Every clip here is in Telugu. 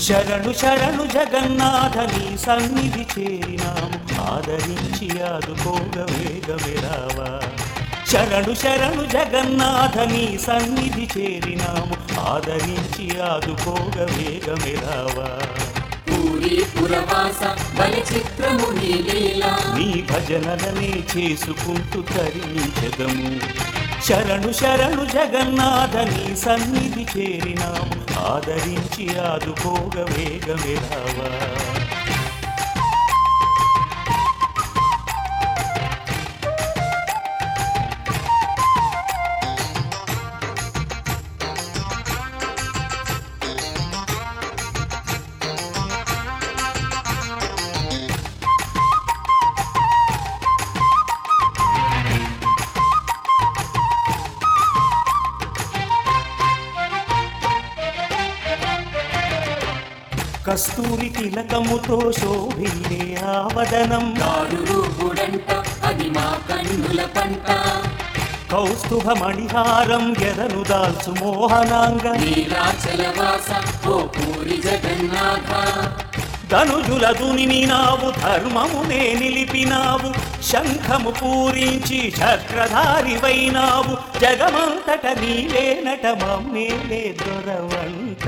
శరణు శరణు జగన్నాథ నీ సన్నిధి చేరినాము ఆదరించి ఆదుకోగ వేగమే రావా శరణు శరణు జగన్నాథ నీ సన్నిధి చేరినాము ఆదరించి ఆదుకోగ వేగమే రావా పూరి పురవాస బలి చిత్రము నీ లీలా నీ భజనలనే చేసుకుంటూ తరించదము శరణు శరణు జగన్నాథ నీ సన్నిధి చేరినాము ఆదరించి ఆదుకోగ వేగమే రావా కస్తూరి తిలకముతో శోభిల్లే ఆవదనం కారు రూపుడంట అది మా కన్నుల పంట కౌస్తుభ మణిహారం ఎదను దాల్చు మోహనాంగ నీలాచల వాస ఓ పూరి జగన్నాథ ధనుజుల దునిని నావు ధర్మమునే నిలిపినావు శంఖము పూరించి చక్రధారివైనావు జగమంతట నీవేనట మమ్మేలే దొరవంట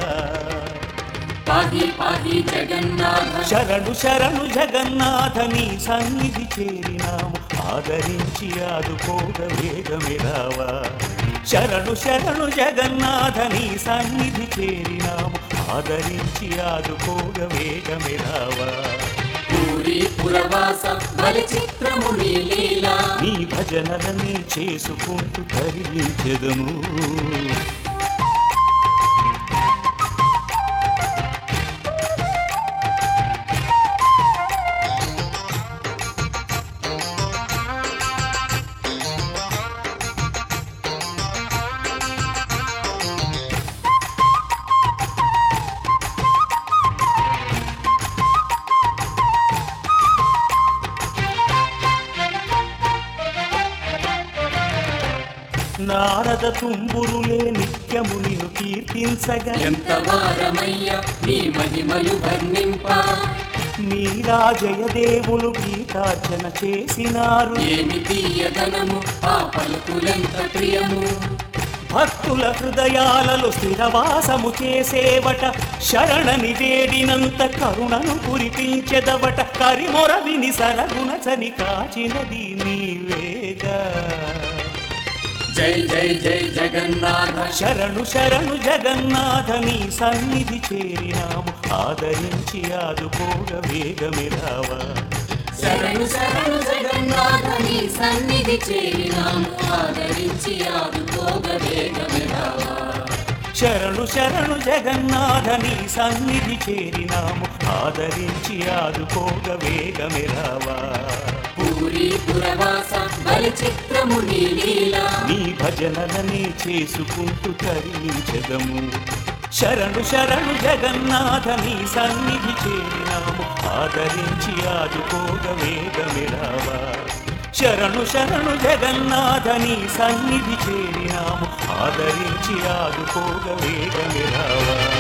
పాహి పాహి జగన్నాథ శరణు శరణు జగన్నాథ నీ సన్నిధి చేరినాము ఆదరించి ఆదుకోగ వేగమే రావా శరణు శరణు జగన్నాథ నీ సన్నిధి చేరినాము ఆదరించి ఆదుకోగ వేగమే రావా పూరి పురవాస బలి చిత్రము నీ లీలా నీ భజనలనే చేసుకుంటూ తరించెదము నారద తుంబురులే నిత్యము నిన్ను కీర్తించగా ఎంత వారమయ్య నీ మహిమలు వర్ణింప మీరా జయదేవులు గీతార్చన చేసినారు ఏమి తీయదనము ఆ పలుకులెంత ప్రియము భక్తుల హృదయాలలో స్థిరవాసము చేసేవట శరణని వేడినంత కరుణను కురిపించెదవట కరిమొర విని సరగుణ చని కాచినది నీవేగా జై జై జై జగన్నాథ శరణు శరణు జగన్నాథ నీ సన్నిధి చేరినాము ఆదరించి ఆదుకోగ వేగమే రావా శరణు శరణు జగన్నాథ నీ సన్నిధి చేరినాము ఆదరించి ఆదుకోగ వేగమే రావా శరణు శరణు జగన్నాథ నీ సన్నిధి చేరినాము ఆదరించి ఆదుకోగ వేగమే రావా పూరి పురవాస బలి చిత్రము నీ లీలా నీ భజనలనే చేసుకుంటూ తరించదము శరణు శరణు జగన్నాథ నీ సన్నిధి చేరినాము ఆదరించి ఆదుకోగ వేగమే రావా శరణు శరణు జగన్నాథ నీ సన్నిధి చేరినాము ఆదరించి ఆదుకోగ వేగమే రావా